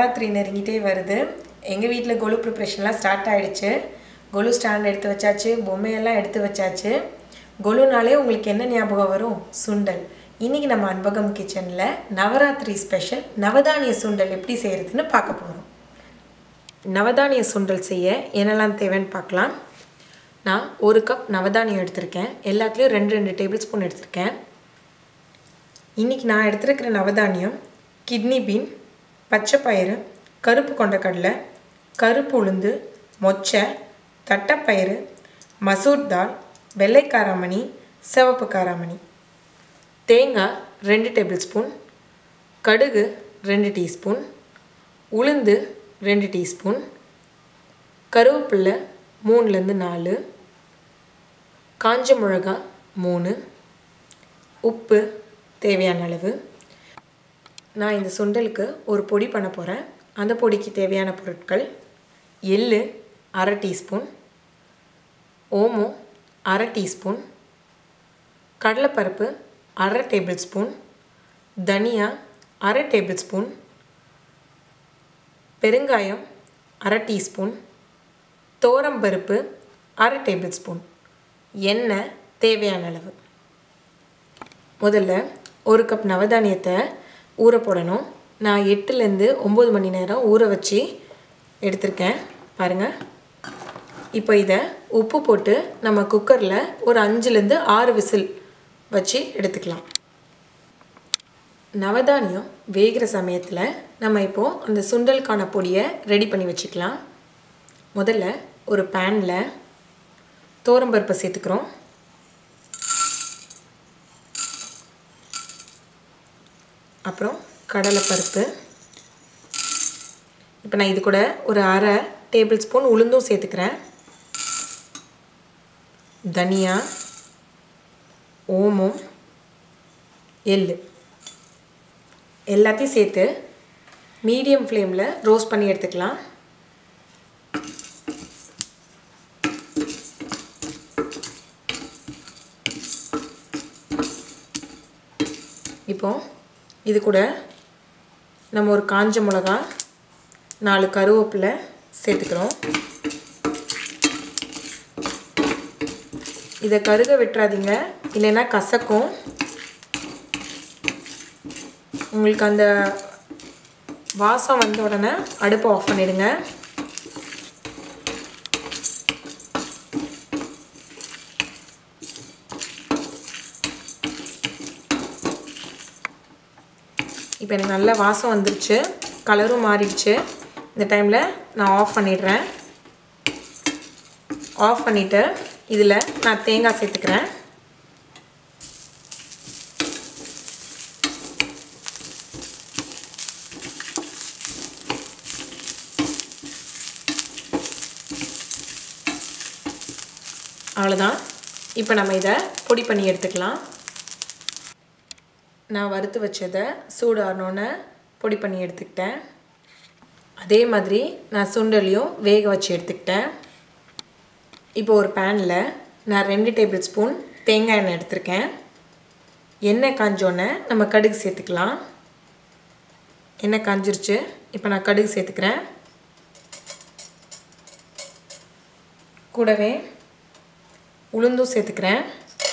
நவராத்திரி நெருங்கிட்டே வருது எங்கள் வீட்டில் கொலு ப்ரிப்ரேஷன்லாம் ஸ்டார்ட் ஆகிடுச்சு கொலு ஸ்டாண்ட் எடுத்து வச்சாச்சு பொம்மையெல்லாம் எடுத்து வச்சாச்சு கொலுனாலே உங்களுக்கு என்ன ஞாபகம் வரும் சுண்டல் இன்றைக்கி நம்ம அன்பகம் கிச்சனில் நவராத்திரி ஸ்பெஷல் நவதானிய சுண்டல் எப்படி செய்கிறதுன்னு பார்க்க போகிறோம் நவதானிய சுண்டல் செய்ய என்னெல்லாம் தேவைன்னு பார்க்கலாம் நான் ஒரு கப் நவதானியம் எடுத்திருக்கேன் எல்லாத்துலேயும் ரெண்டு ரெண்டு டேபிள் ஸ்பூன் எடுத்திருக்கேன் இன்றைக்கி நான் எடுத்திருக்கிற நவதானியம் கிட்னி பீன் பச்சைப்பயிறு கருப்பு கொண்டக்கடலை கருப்பு உளுந்து மொச்சை தட்டைப்பயிறு மசூர் தால் வெள்ளை காராமணி சிவப்பு காராமணி தேங்காய் ரெண்டு டேபிள் ஸ்பூன் கடுகு ரெண்டு டீஸ்பூன் உளுந்து ரெண்டு டீஸ்பூன் கருவேப்பில்லை மூணுலேருந்து நாலு காஞ்ச மிளகா மூணு உப்பு தேவையான அளவு நான் இந்த சுண்டலுக்கு ஒரு பொடி பண்ண போகிறேன் அந்த பொடிக்கு தேவையான பொருட்கள் எள்ளு அரை டீஸ்பூன் ஓமம் அரை டீஸ்பூன் கடலைப்பருப்பு அரை டேபிள் ஸ்பூன் தனியா அரை டேபிள் ஸ்பூன் பெருங்காயம் அரை டீஸ்பூன் தோரம்பருப்பு அரை டேபிள் ஸ்பூன் எண்ணெய் தேவையான அளவு முதல்ல ஒரு கப் நவதானியத்தை ஊற போடணும் நான் எட்டுலேருந்து ஒம்பது மணி நேரம் ஊற வச்சு எடுத்திருக்கேன் பாருங்கள் இப்போ இதை உப்பு போட்டு நம்ம குக்கரில் ஒரு அஞ்சுலேருந்து ஆறு விசில் வச்சு எடுத்துக்கலாம் நவதானியம் வேகிற சமயத்தில் நம்ம இப்போது அந்த சுண்டலுக்கான பொடியை ரெடி பண்ணி வச்சுக்கலாம் முதல்ல ஒரு பேனில் தோரம்பருப்பை சேர்த்துக்கிறோம் அப்புறம் கடலைப்பருப்பு இப்போ நான் இது கூட ஒரு அரை டேபிள் ஸ்பூன் உளுந்தும் சேர்த்துக்கிறேன் தனியா ஓமம் எள்ளு எல்லாத்தையும் சேர்த்து மீடியம் ஃப்ளேமில் ரோஸ்ட் பண்ணி எடுத்துக்கலாம் இப்போ இது கூட நம்ம ஒரு காஞ்ச மிளகா நாலு கருவேப்பிலை சேர்த்துக்கிறோம் இதை கருக விட்டுறாதீங்க இல்லைன்னா கசக்கும் உங்களுக்கு அந்த வாசம் வந்த உடனே அடுப்பை ஆஃப் பண்ணிடுங்க இப்போ எனக்கு நல்ல வாசம் வந்துருச்சு கலரும் மாறிடுச்சு இந்த டைமில் நான் ஆஃப் பண்ணிடுறேன் ஆஃப் பண்ணிவிட்டு இதில் நான் தேங்காய் சேர்த்துக்கிறேன் அவ்வளோதான் இப்போ நம்ம இதை பொடி பண்ணி எடுத்துக்கலாம் நான் வறுத்து வச்சதை சூடு ஆறினோன்னே பொடி பண்ணி எடுத்துக்கிட்டேன் அதே மாதிரி நான் சுண்டலையும் வேக வச்சு எடுத்துக்கிட்டேன் இப்போ ஒரு பேனில் நான் ரெண்டு டேபிள் ஸ்பூன் தேங்காய் எண்ணெய் எடுத்திருக்கேன் எண்ணெய் காஞ்சோன்னே நம்ம கடுகு சேர்த்துக்கலாம் எண்ணெய் காஞ்சிருச்சு இப்போ நான் கடுகு சேர்த்துக்கிறேன் கூடவே உளுந்தும் சேர்த்துக்கிறேன்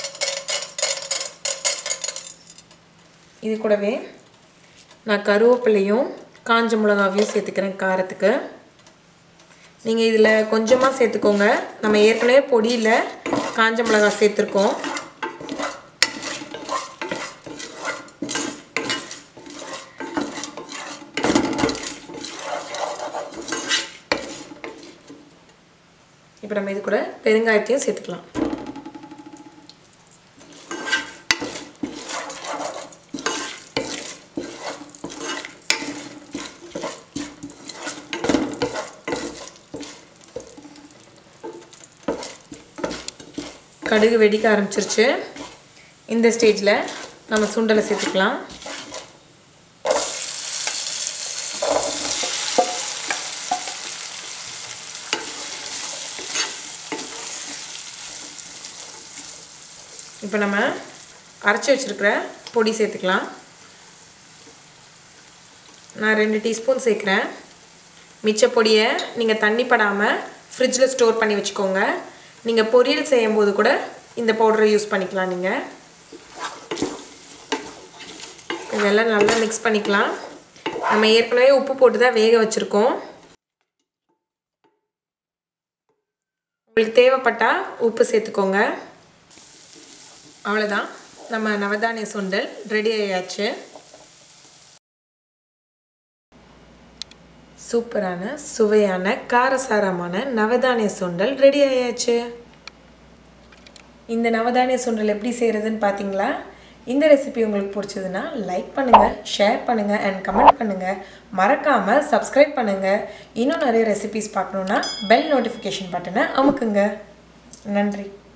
இது கூடவே நான் கருவேப்பிலையும் காஞ்ச மிளகாவையும் சேர்த்துக்கிறேன் காரத்துக்கு நீங்கள் இதில் கொஞ்சமாக சேர்த்துக்கோங்க நம்ம ஏற்கனவே பொடியில் காஞ்ச மிளகா சேர்த்துருக்கோம் இப்போ நம்ம இது கூட பெருங்காயத்தையும் சேர்த்துக்கலாம் கடுகு வெடிக்க ஆரம்பிச்சிருச்சு இந்த ஸ்டேஜில் நம்ம சுண்டலை சேர்த்துக்கலாம் இப்போ நம்ம அரைச்சி வச்சுருக்கிற பொடி சேர்த்துக்கலாம் நான் ரெண்டு டீஸ்பூன் சேர்க்குறேன் மிச்ச பொடியை நீங்கள் தண்ணி படாமல் ஃப்ரிட்ஜில் ஸ்டோர் பண்ணி வச்சுக்கோங்க நீங்கள் பொரியல் செய்யும்போது கூட இந்த பவுடரை யூஸ் பண்ணிக்கலாம் நீங்கள் இதெல்லாம் நல்லா மிக்ஸ் பண்ணிக்கலாம் நம்ம ஏற்கனவே உப்பு போட்டு தான் வேக வச்சுருக்கோம் உங்களுக்கு தேவைப்பட்டால் உப்பு சேர்த்துக்கோங்க அவ்வளோதான் நம்ம நவதானிய சுண்டல் ரெடி ஆயாச்சு சூப்பரான சுவையான காரசாரமான நவதானிய சுண்டல் ரெடி ஆயாச்சு இந்த நவதானிய சுண்டல் எப்படி செய்கிறதுன்னு பார்த்தீங்களா இந்த ரெசிபி உங்களுக்கு பிடிச்சதுன்னா லைக் பண்ணுங்கள் ஷேர் பண்ணுங்கள் அண்ட் கமெண்ட் பண்ணுங்கள் மறக்காமல் சப்ஸ்கிரைப் பண்ணுங்கள் இன்னும் நிறைய ரெசிபிஸ் பார்க்கணுன்னா பெல் நோட்டிஃபிகேஷன் பட்டனை அமுக்குங்க நன்றி